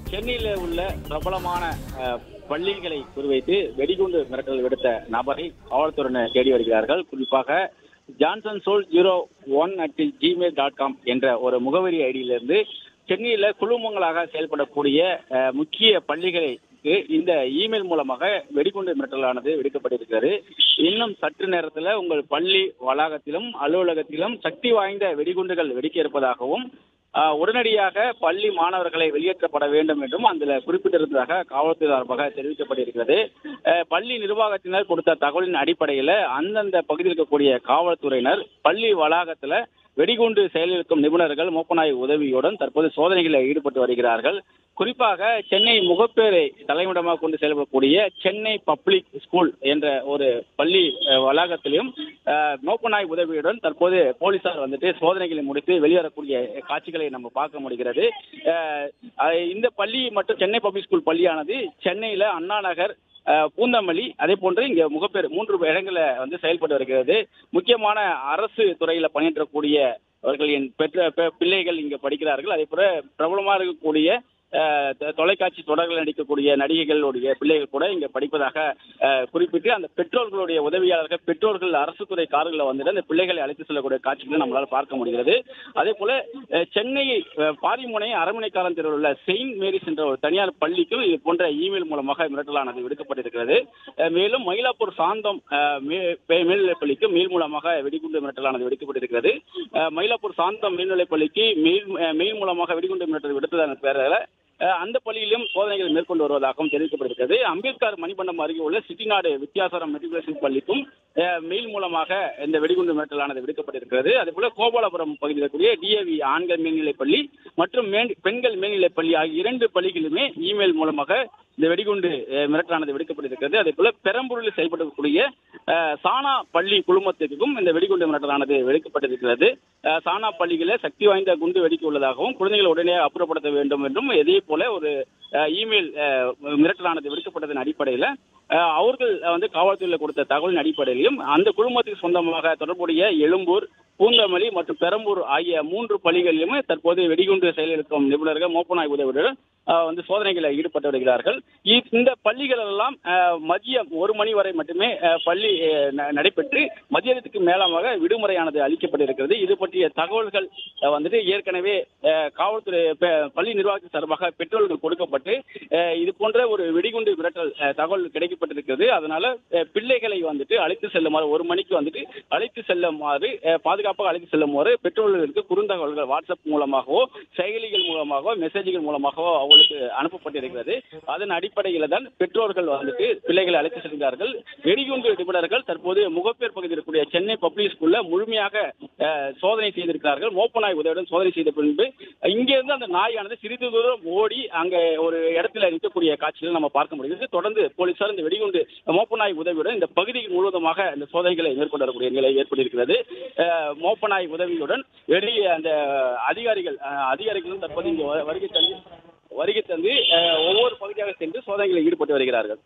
சென்னையில உள்ள பிரபலமான அஹ், பள்ளிகளை குறிவைத்து வெடிகுண்டு மிரட்டல் விடுத்த நபரை காவல்துறையினர் தேடி வருகிறார்கள் குறிப்பாக Johnson soul zero one at Gmail dot com என்ற ஒரு முகவரி ஐடியிலிருந்து சென்னையில குழுமங்களாக செயல்படக்கூடிய அஹ், முக்கிய பள்ளிகளுக்கு இந்த இமெயில் மூலமாக வெடிகுண்டு மிரட்டலானது விடுக்கப்பட்டிருக்கிறது இன்னும் சற்று நேரத்தில் உங்கள் பள்ளி வளாகத்திலும் அலுவலகத்திலும் சக்தி வாய்ந்த வெடிகுண்டுகள் வெடிக்க இருப்பதாகவும் ஆஹ், உடனடியாக பள்ளி மாணவர்களை வெளியேற்றப்பட வேண்டும் என்றும் அதில் குறிப்பிட்டிருந்ததாக காவல்துறை சார்பாக தெரிவிக்கப்பட்டிருக்கிறது ஆஹ், பள்ளி நிர்வாகத்தினர் கொடுத்த தகவலின் அடிப்படையில் அந்தந்த பகுதியில் இருக்கக்கூடிய காவல்துறையினர் பள்ளி வளாகத்தில் வெடிகுண்டு செயலிழக்கும் நிபுணர்கள் மோப்பநாய் உதவியுடன் தற்போது சோதனைகளில் ஈடுபட்டு வருகிறார்கள் குறிப்பாக சென்னை முகப்பேரை தலைமையிடமாக கொண்டு செயல்படக்கூடிய சென்னை பப்ளிக் ஸ்கூல் என்ற ஒரு பள்ளி அஹ், வளாகத்திலும் அஹ், மோப்பநாய் உதவியுடன் தற்போது போலீசார் வந்துட்டு சோதனைகளை முடித்து வெளியேறக்கூடிய காட்சிகளை நம்ம பார்க்க முடிகிறது அஹ், அஹ், இந்த பள்ளி மற்றும் சென்னை பப்ளிக் ஸ்கூல் பள்ளியானது சென்னையில அண்ணா நகர் அஹ், பூந்தமல்லி அதே போன்று இங்க முகப்பேர் மூன்று இடங்களில் வந்து செயல்பட்டு வருகிறது முக்கியமான அரசு துறையில பணியாற்றக்கூடிய அவர்களின் பெற்ற பெ- பிள்ளைகள் இங்க படிக்கிறார்கள் அதே போல பிரபலமா இருக்கக்கூடிய அஹ், தொ- தொலைக்காட்சி தொடர்கள் நடிக்கக்கூடிய நடிகைகளுடைய பிள்ளைகள் கூட இங்க படிப்பதாக அஹ், குறிப்பிட்டு அந்த பெற்றோர்களுடைய உதவியாளர்கள் பெற்றோர்கள் அரசு துறை கார்களில் வந்துட்டு அந்த பிள்ளைகளை அழைத்து செல்லக்கூடிய காட்சிகளை நம்மளால பார்க்க முடிகிறது அதே போல அஹ், சென்னை அஹ், பாரிமுனை அரண்மனைக்காரன் தெருவில் உள்ள செயின்ட் மேரிஸ் என்ற ஒரு தனியார் பள்ளிக்கும் இது போன்ற இமெயில் மூலமாக மிரட்டலானது விடுக்கப்பட்டிருக்கிறது அஹ், மேலும் மயிலாப்பூர் சாந்தம் அஹ், மே- மே- மேல்நிலைப் பள்ளிக்கு மெயில் மூலமாக வெடிகுண்டு மிரட்டலானது விடுக்கப்பட்டிருக்கிறது அஹ், மயிலாப்பூர் சாந்தம் மேல்நிலைப் பள்ளிக்கு மெயில் அஹ், மெயில் மூலமாக வெடிகுண்டு மிரட்டல் விடுத்ததன் பேரில் அஹ், அந்த பள்ளியிலும் சோதனைகள் மேற்கொண்டு வருவதாகவும் தெரிவிக்கப்பட்டிருக்கிறது அம்பேத்கர் மணிமண்டபம் அருகே உள்ள சிட்டிநாடு வித்தியாசாரம் மெட்ரிகுலேஷன் பள்ளிக்கும் அஹ், மெயில் மூலமாக இந்த வெடிகுண்டு மிரட்டலானது விடுக்கப்பட்டிருக்கிறது அதே போல கோபாலபுரம் பகுதியில் இருக்கக்கூடிய டிஏவி ஆண்கள் மேல்நிலைப் பள்ளி மற்றும் மேன் பெண்கள் மேல்நிலைப் பள்ளி ஆகிய இரண்டு பள்ளிகளுமே இமெயில் மூலமாக இந்த வெடிகுண்டு அஹ், மிரட்டலானது விடுக்கப்பட்டிருக்கிறது அதே போல பெரம்பூரில் செயல்படக்கூடிய அஹ், சானா பள்ளி குழுமத்திற்கும் இந்த வெடிகுண்டு மிரட்டலானது விடுக்கப்பட்டிருக்கிறது அஹ், சானா பள்ளிகளில் சக்தி வாய்ந்த குண்டு வெடிக்க உள்ளதாகவும் குழந்தைகளை உடனே அப்புறப்படுத்த வேண்டும் என்றும் இதே போல ஒரு அஹ், இமெயில் அஹ், மிரட்டலானது விடுக்கப்பட்டதன் அடிப்படையில் அஹ், அவர்கள் வந்து காவல்துறையில் கொடுத்த தகவலின் அடிப்படையிலும் அந்த குழுமத்துக்கு சொந்தமாக தொடர்புடைய எழும்பூர் பூந்தமல்லி மற்றும் பெரம்பூர் ஆகிய மூன்று பள்ளிகளிலுமே தற்போது வெடிகுண்டு செயலிழக்கும் நிபுணர்கள் மோப்பநாய் உதவியுடன் அஹ், வந்து சோதனைகளில் ஈடுபட்டு வருகிறார்கள் இ- இந்த பள்ளிகள் எல்லாம் அஹ், மதியம் ஒரு மணி வரை மட்டுமே அஹ், பள்ளி அஹ், ந- நடைபெற்று மதியத்துக்கு மேலாக விடுமுறையானது அளிக்கப்பட்டிருக்கிறது இது பற்றிய தகவல்கள் அஹ், வந்துட்டு ஏற்கனவே அஹ், காவல்துறை பெ- பள்ளி நிர்வாகத்தின் சார்பாக பெற்றோர்கள் கொடுக்கப்பட்டு அஹ், இது போன்ற ஒரு வெடிகுண்டு மிரட்டல் அஹ், தகவல் கிடைக்கப்பட்டிருக்கிறது அதனால அஹ், பிள்ளைகளை வந்துட்டு அழைத்து செல்லுமாறு ஒரு மணிக்கு வந்துட்டு அழைத்து செல்லுமாறு அஹ், பாதுகாப்பாக அழைத்து செல்லுமாறு பெற்றோர்களுக்கு குறுந்தகவல்கள் வாட்ஸ்அப் மூலமாகவோ செயலிகள் மூலமாகவோ மெசேஜ்கள் மூலமாகவோ அவங்களுக்கு அனுப்பப்பட்டிருக்கிறது அதன் அடிப்படையில் தான் பெற்றோர்கள் வந்துட்டு பிள்ளைகளை அழைத்து செல்கிறார்கள் வெடிகுண்டு நிபுணர்கள் தற்போது முகப்பேர் பகுதியில் இருக்கக்கூடிய சென்னை பப்ளிக் ஸ்கூல்ல முழுமையாக அஹ், சோதனை செய்திருக்கிறார்கள் மோப்ப நாய் உதவியுடன் சோதனை செய்த பின்பு இங்கிருந்து அந்த நாயானது சிறிது தூரம் ஓடி அங்க ஒரு இடத்துல நிற்கக்கூடிய காட்சிகளை நம்ம பார்க்க முடிகிறது தொடர்ந்து போலீசார் இந்த வெடிகுண்டு மோப்ப நாய் உதவியுடன் இந்த பகுதி முழுவதுமாக இந்த சோதனைகளை மேற்கொண்டு வரக்கூடிய நிலை ஏற்பட்டிருக்கிறது அஹ், மோப்ப நாய் உதவியுடன் வெடி அந்த அதிகாரிகள் அஹ், அதிகாரிகளும் தற்போது இங்கு வ- வருகை தந்து வருகை தந்து அஹ், ஒவ்வொரு பகுதியாக சென்று சோதனைகளில் ஈடுபட்டு வருகிறார்கள்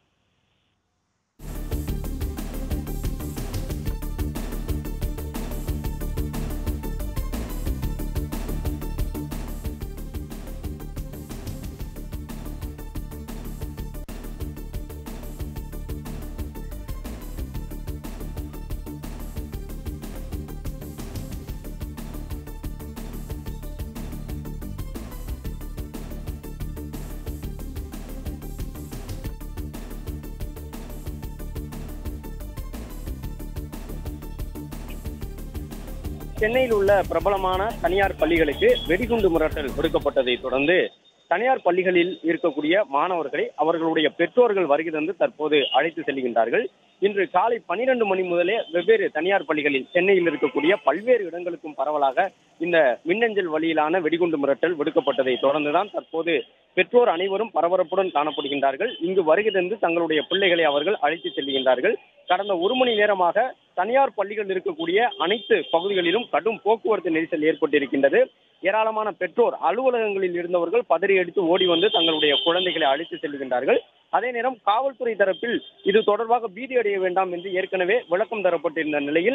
சென்னையில் உள்ள பிரபலமான தனியார் பள்ளிகளுக்கு வெடிகுண்டு மிரட்டல் விடுக்கப்பட்டதை தொடர்ந்து தனியார் பள்ளிகளில் இருக்கக்கூடிய மாணவர்களை அவர்களுடைய பெற்றோர்கள் வருகை தந்து தற்போது அழைத்து செல்கின்றார்கள் இன்று காலை பனிரெண்டு மணி முதலே வெவ்வேறு தனியார் பள்ளிகளில் சென்னையில் இருக்கக்கூடிய பல்வேறு இடங்களுக்கும் பரவலாக இந்த மின்னஞ்சல் வழியிலான வெடிகுண்டு மிரட்டல் விடுக்கப்பட்டதை தொடர்ந்துதான் தற்போது பெற்றோர் அனைவரும் பரபரப்புடன் காணப்படுகின்றார்கள் இங்கு வருகை தந்து தங்களுடைய பிள்ளைகளை அவர்கள் அழைத்து செல்கின்றார்கள் கடந்த ஒரு மணி நேரமாக தனியார் பள்ளிகள் இருக்கக்கூடிய அனைத்து பகுதிகளிலும் கடும் போக்குவரத்து நெரிசல் ஏற்பட்டிருக்கின்றது ஏராளமான பெற்றோர் அலுவலகங்களில் இருந்தவர்கள் பதறி அடித்து ஓடி வந்து தங்களுடைய குழந்தைகளை அழைத்து செல்கின்றார்கள் அதே நேரம் காவல்துறை தரப்பில் இது தொடர்பாக பீதி அடைய வேண்டாம் என்று ஏற்கனவே விளக்கம் தரப்பட்டிருந்த நிலையில்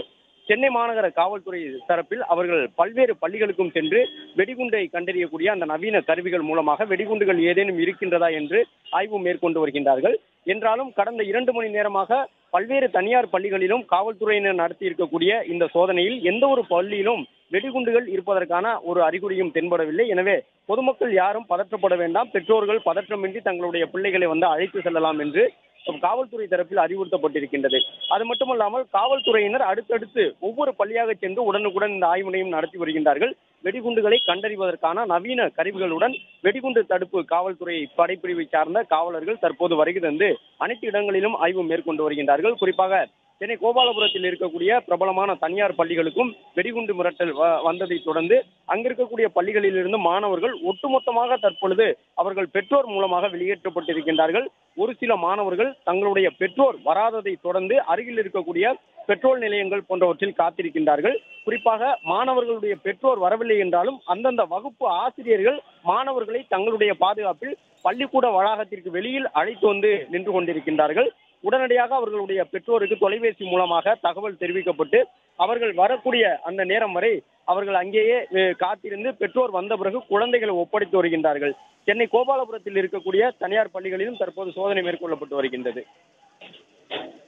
சென்னை மாநகர காவல்துறை தரப்பில் அவர்கள் பல்வேறு பள்ளிகளுக்கும் சென்று வெடிகுண்டை கண்டறியக்கூடிய அந்த நவீன கருவிகள் மூலமாக வெடிகுண்டுகள் ஏதேனும் இருக்கின்றதா என்று ஆய்வு மேற்கொண்டு வருகின்றார்கள் என்றாலும் கடந்த இரண்டு மணி நேரமாக பல்வேறு தனியார் பள்ளிகளிலும் காவல்துறையினர் நடத்தி இருக்கக்கூடிய இந்த சோதனையில் எந்த ஒரு பள்ளியிலும் வெடிகுண்டுகள் இருப்பதற்கான ஒரு அறிகுறியும் தென்படவில்லை எனவே பொதுமக்கள் யாரும் பதற்றப்பட வேண்டாம் பெற்றோர்கள் பதற்றமின்றி தங்களுடைய பிள்ளைகளை வந்து அழைத்து செல்லலாம் என்று காவல்துறை தரப்பில் அறிவுறுத்தப்பட்டிருக்கின்றது அது மட்டுமல்லாமல் காவல்துறையினர் அடுத்தடுத்து ஒவ்வொரு பள்ளியாக சென்று உடனுக்குடன் இந்த ஆய்வினையும் நடத்தி வருகின்றார்கள் வெடிகுண்டுகளை கண்டறிவதற்கான நவீன கருவிகளுடன் வெடிகுண்டு தடுப்பு காவல்துறை படைப்பிரிவை சார்ந்த காவலர்கள் தற்போது வருகை தந்து அனைத்து இடங்களிலும் ஆய்வு மேற்கொண்டு வருகின்றார்கள் குறிப்பாக சென்னை கோபாலபுரத்தில் இருக்கக்கூடிய பிரபலமான தனியார் பள்ளிகளுக்கும் வெடிகுண்டு மிரட்டல் வ- வந்ததை தொடர்ந்து அங்கிருக்கக்கூடிய பள்ளிகளில் இருந்து மாணவர்கள் ஒட்டுமொத்தமாக தற்பொழுது அவர்கள் பெற்றோர் மூலமாக வெளியேற்றப்பட்டிருக்கின்றார்கள் ஒரு சில மாணவர்கள் தங்களுடைய பெற்றோர் வராததை தொடர்ந்து அருகில் இருக்கக்கூடிய பெட்ரோல் நிலையங்கள் போன்றவற்றில் காத்திருக்கின்றார்கள் குறிப்பாக மாணவர்களுடைய பெற்றோர் வரவில்லை என்றாலும் அந்தந்த வகுப்பு ஆசிரியர்கள் மாணவர்களை தங்களுடைய பாதுகாப்பில் பள்ளிக்கூட வளாகத்திற்கு வெளியில் அழைத்து வந்து நின்று கொண்டிருக்கின்றார்கள் உடனடியாக அவர்களுடைய பெற்றோருக்கு தொலைபேசி மூலமாக தகவல் தெரிவிக்கப்பட்டு அவர்கள் வரக்கூடிய அந்த நேரம் வரை அவர்கள் அங்கேயே அஹ், காத்திருந்து பெற்றோர் வந்த பிறகு குழந்தைகளை ஒப்படைத்து வருகின்றார்கள் சென்னை கோபாலபுரத்தில் இருக்கக்கூடிய தனியார் பள்ளிகளிலும் தற்போது சோதனை மேற்கொள்ளப்பட்டு வருகின்றது